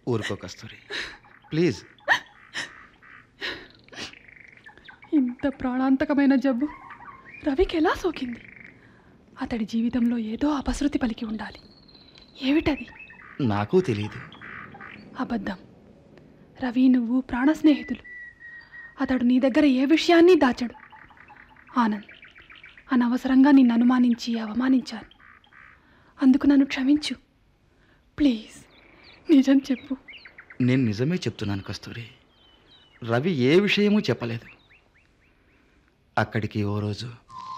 ఊరుకో కస్తూరి ప్లీజ్ ఇంత ప్రాణాంతకమైన జబ్బు రవికి ఎలా సోకింది అతడి జీవితంలో ఏదో అపశృతి పలికి ఉండాలి ఏమిటది నాకు తెలియదు అబద్ధం రవి నువ్వు ప్రాణ స్నేహితులు అతడు నీ దగ్గర ఏ విషయాన్ని దాచడు ఆనంద్ అనవసరంగా నిన్ను అనుమానించి అవమానించాను అందుకు నన్ను క్షమించు ప్లీజ్ నిజం చెప్పు నేను నిజమే చెప్తున్నాను కస్తూరి రవి ఏ విషయమూ చెప్పలేదు అక్కడికి ఓ రోజు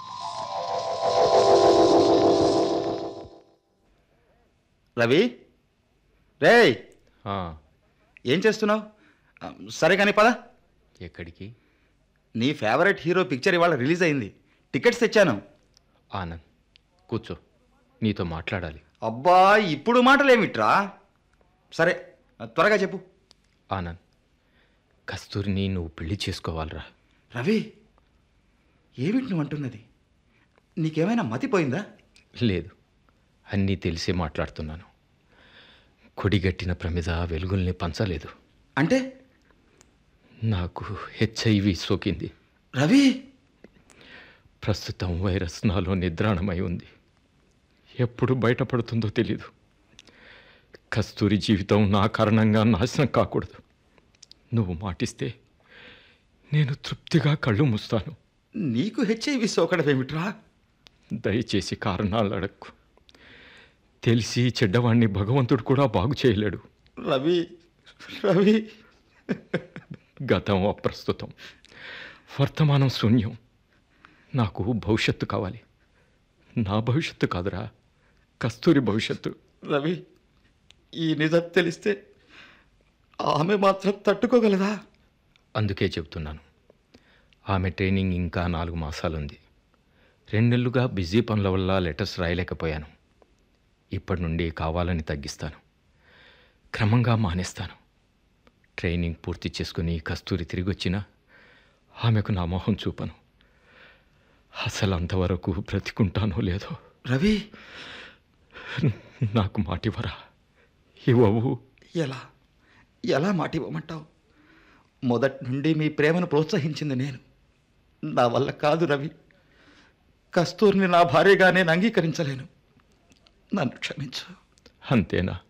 రవి రేయ్ ఆ, ఏం చేస్తున్నావు ఆ, సరే కానీ పద ఎక్కడికి నీ ఫేవరెట్ హీరో పిక్చర్ ఇవాళ రిలీజ్ అయింది టికెట్స్ తెచ్చాను ఆనంద్ కూర్చో నీతో మాట్లాడాలి అబ్బా ఇప్పుడు మాటలేమిట్రా సరే త్వరగా చెప్పు ఆనంద్ కస్తూరిని నువ్వు పెళ్లి చేసుకోవాలిరా రవి ఏమిటి నువ్వు అంటున్నది నీకేమైనా మతిపోయిందా లేదు అన్నీ తెలిసే మాట్లాడుతున్నాను కొడిగట్టిన ప్రమిద వెలుగుల్ని పంచలేదు అంటే నాకు హెచ్ఐవి సోకింది రవి ప్రస్తుతం వైరస్ నాలో నిద్రాణమై ఉంది ఎప్పుడు బయటపడుతుందో తెలీదు కస్తూరి జీవితం నా కారణంగా నాశనం కాకూడదు నువ్వు మాటిస్తే నేను తృప్తిగా కళ్ళు మూస్తాను నీకు హెచ్ఐవి సోకడమేమిట్రా దయచేసి కారణాలు అడక్కు తెలిసి చెడ్డవాణ్ణి భగవంతుడు కూడా బాగు చేయలేడు రవి రవి గతం అప్రస్తుతం వర్తమానం శూన్యం నాకు భవిష్యత్తు కావాలి నా భవిష్యత్తు కాదురా కస్తూరి భవిష్యత్తు రవి ఈ నిజం తెలిస్తే ఆమె మాత్రం తట్టుకోగలదా అందుకే చెబుతున్నాను ఆమె ట్రైనింగ్ ఇంకా నాలుగు మాసాలుంది రెండు నెలలుగా బిజీ పనుల వల్ల లెటర్స్ రాయలేకపోయాను ఇప్పటి నుండి కావాలని తగ్గిస్తాను క్రమంగా మానేస్తాను ట్రైనింగ్ పూర్తి చేసుకుని కస్తూరి తిరిగి వచ్చినా ఆమెకు నా మొహం చూపను అసలు అంతవరకు బ్రతికుంటానో లేదో రవి నాకు మాటివరా ఇవ్వవు ఎలా ఎలా మాట ఇవ్వమంటావు మొదటి నుండి మీ ప్రేమను ప్రోత్సహించింది నేను నా వల్ల కాదు రవి కస్తూరిని నా భార్యగా నేను అంగీకరించలేను నన్ను క్షమించు అంతేనా